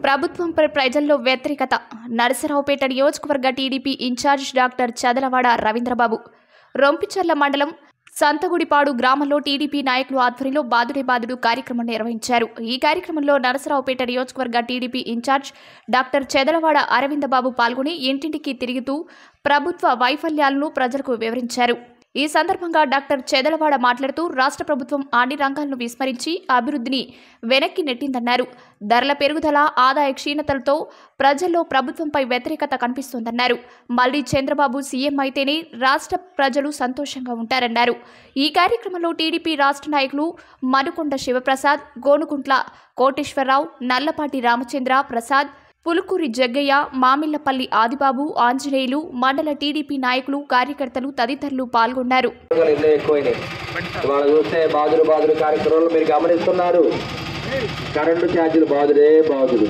ప్రభుత్వంపై ప్రజల్లో వ్యతిరేకత నరసరావుపేట నియోజకవర్గ TDP in-charge doctor Chadalavada Ravindrababu Rompicherla మండలం సంతగుడిపాడు గ్రామంలో టీడీపీ నాయకులు ఆధ్వర్యంలో బాదుడే బాదుడు కార్యక్రమం నిర్వహించారు ఈ కార్యక్రమంలో నరసరావుపేట నియోజకవర్గ TDP in-charge doctor Chadalavada Aravindababu పాల్గొని ఇంటింటికి తిరుగుతూ ప్రభుత్వ వైఫల్యాలను ప్రజలకు వివరించారు ఈ సందర్భంగా డాక్టర్ చెదలవాడ మాట్లాడుతూ రాష్ట్ర ప్రభుత్వం అన్ని రంగాలను విస్మరించి అభివృద్ధిని వెనక్కి నెట్టిందన్నారు ధరల పెరుగుదల ఆదాయ క్షీణతలతో ప్రజల్లో ప్రభుత్వంపై వ్యతిరేకత కనిపిస్తోందన్నారు మళ్లీ చంద్రబాబు సీఎం అయితేనే రాష్ట్ర ప్రజలు సంతోషంగా ఉంటారన్నారు ఈ కార్యక్రమంలో టీడీపీ రాష్ట్ర నాయకులు మనుకొండ శివప్రసాద్ గోనుకుంట్ల కోటేశ్వరరావు నల్లపాటి రామచంద్ర ప్రసాద్ పులుకూరి జగ్గయ్య మామిళ్లపల్లి ఆదిబాబు ఆంజనేయులు మండల టీడీపీ నాయకులు కార్యకర్తలు తదితరులు పాల్గొన్నారు ఉద్యోగాలు ఎన్నో ఎక్కువైనాయి ఇవాళ చూస్తే బాదురు బాదురు కార్యక్రమంలో మీరు గమనిస్తున్నారు కరెంటు ఛార్జీలు బాదుడే బాదుడు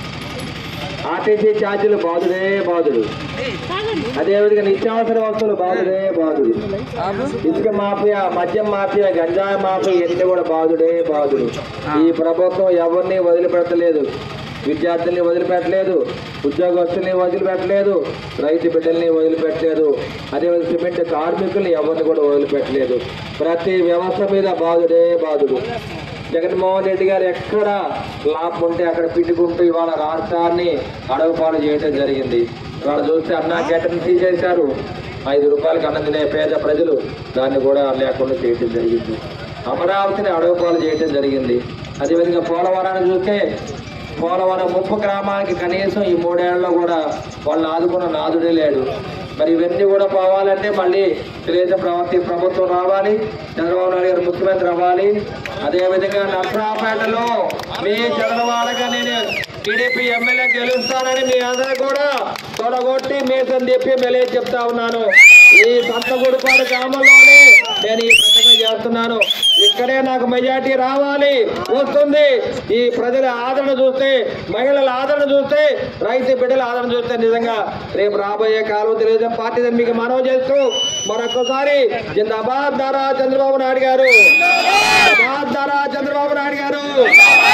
ఆర్టీసీ ఛార్జీలు బాదుడే బాదుడు అదేవిధంగా నిత్యావసర వస్తువులు బాదుడే బాదుడు ఇసుక మాఫియా మద్యం మాఫియా గంజాయి మాఫియా ఇవన్నీ కూడా బాదుడే బాదుడు ఈ ప్రభుత్వం ఎవరిని వదిలిపెట్టలేదు విద్యార్థుల్ని వదిలిపెట్టలేదు ఉద్యోగస్తుల్ని వదిలిపెట్టలేదు రైతు బిడ్డల్ని వదిలిపెట్టలేదు అదేవిధంగా సిమెంట్ కార్మికుల్ని ఎవరిని కూడా వదిలిపెట్టలేదు ప్రతి వ్యవస్థ మీద బాధుడే బాధుడు జగన్మోహన్ రెడ్డి గారు ఎక్కడ లాభం ఉంటే అక్కడ పిట్టుకుంటూ ఇవాళ రాష్ట్రాన్ని అడవుపాలు చేయడం జరిగింది ఇవాళ చూస్తే అన్నా గెటని తీసేశారు ఐదు రూపాయలకు అన్నం తినే పేద ప్రజలు దాన్ని కూడా లేకుండా చేయడం జరిగింది అమరావతిని అడవుపాలు చేయడం జరిగింది అదేవిధంగా పోలవరాన్ని చూస్తే పోలవరం ముప్పు గ్రామానికి కనీసం ఈ మూడేళ్లలో కూడా వాళ్ళని ఆదుకున్న నాదుడే లేడు మరి ఇవన్నీ కూడా పోవాలంటే మళ్ళీ తెలుగుదేశం ప్రవర్తి ప్రభుత్వం రావాలి చంద్రబాబు నాయుడు గారు ముఖ్యమంత్రి అవ్వాలి అదేవిధంగా నర్సరావుపేటలో మీ చంద్రబాబుగా నేను టీడీపీ ఎమ్మెల్యే గెలుస్తానని మీ అందరూ కూడా తొడగొట్టి మీసం చెప్పి ఎమ్మెల్యే చెప్తా ఉన్నాను ఈ సంతగుడిపాడు గ్రామంలోనే నేను ఈ ప్రసంగం చేస్తున్నాను ఇక్కడే నాకు మెజార్టీ రావాలి వస్తుంది ఈ ప్రజల ఆదరణ చూస్తే మహిళల ఆదరణ చూస్తే రైతు బిడ్డల ఆదరణ చూస్తే నిజంగా రేపు రాబోయే కాలం తెలుగుదేశం పార్టీ అని మీకు మనవి చేస్తూ మరొకసారి జిందాబాద్ దారా చంద్రబాబు నాయుడు గారు జిందాబాద్ దారా చంద్రబాబు నాయుడు గారు